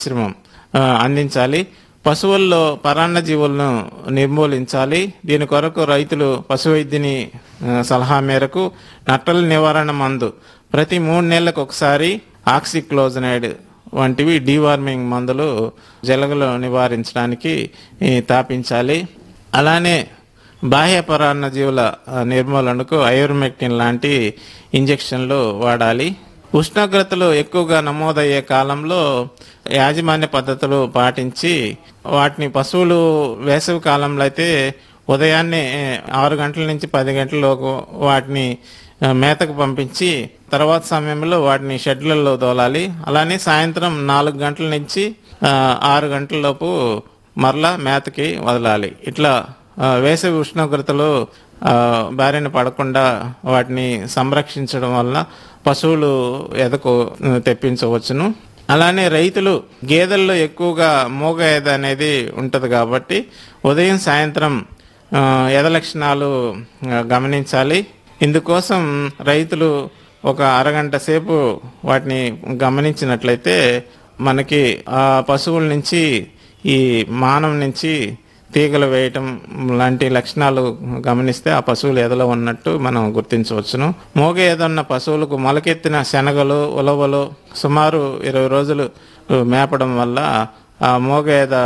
ఆశ్రమం ఆ, అందించాలి పశువుల్లో పరాన్న జీవులను నిర్మూలించాలి దీని కొరకు రైతులు పశు వైద్యుని ఆ, సలహా మేరకు నట్టల నివారణ మందు ప్రతి మూడు నెలలకు ఒకసారి ఆక్సిక్లోజనైడ్ వంటివి డీవార్మింగ్ మందులు జలగలు నివారించడానికి ఈ, తాపించాలి అలానే బాహ్య పరాన్న జీవుల ఆ, నిర్మూలనకు ఐవర్మెక్టిన్ లాంటి ఇంజెక్షన్లు వాడాలి ఉష్ణోగ్రతలు ఎక్కువగా నమోదయ్యే కాలంలో యాజమాన్య పద్ధతులు పాటించి వాటిని పశువులు వేసవి కాలంలో అయితే ఉదయాన్నే ఆరు గంటల నుంచి పది గంటలలోపు వాటిని ఆ, మేతకు పంపించి తర్వాత సమయంలో వాటిని షెడ్లలో దోలాలి అలానే సాయంత్రం నాలుగు గంటల నుంచి ఆ, ఆరు గంటల లోపు మరలా మేతకి వదలాలి ఇట్లా ఆ, వేసవి ఉష్ణోగ్రతలు ఆ, బారిన పడకుండా వాటిని సంరక్షించడం వల్ల పశువులు ఎదకు ఆ, తెప్పించవచ్చును అలానే రైతులు గేదెల్లో ఎక్కువగా మూగ ఎద అనేది ఉంటది కాబట్టి ఉదయం సాయంత్రం ఆ, ఎద లక్షణాలు ఆ, గమనించాలి ఇందుకోసం రైతులు ఒక అరగంట సేపు వాటిని గమనించినట్లయితే మనకి ఆ పశువుల నుంచి ఈ మానవ నుంచి తీగలు వేయటం లాంటి లక్షణాలు గమనిస్తే ఆ పశువులు ఎదలో ఉన్నట్టు మనం గుర్తించవచ్చును మోగ ఏదన్న పశువులకు మొలకెత్తిన శనగలు ఉలవలు సుమారు ఇరవై రోజులు మేపడం వల్ల ఆ మోగ ఏద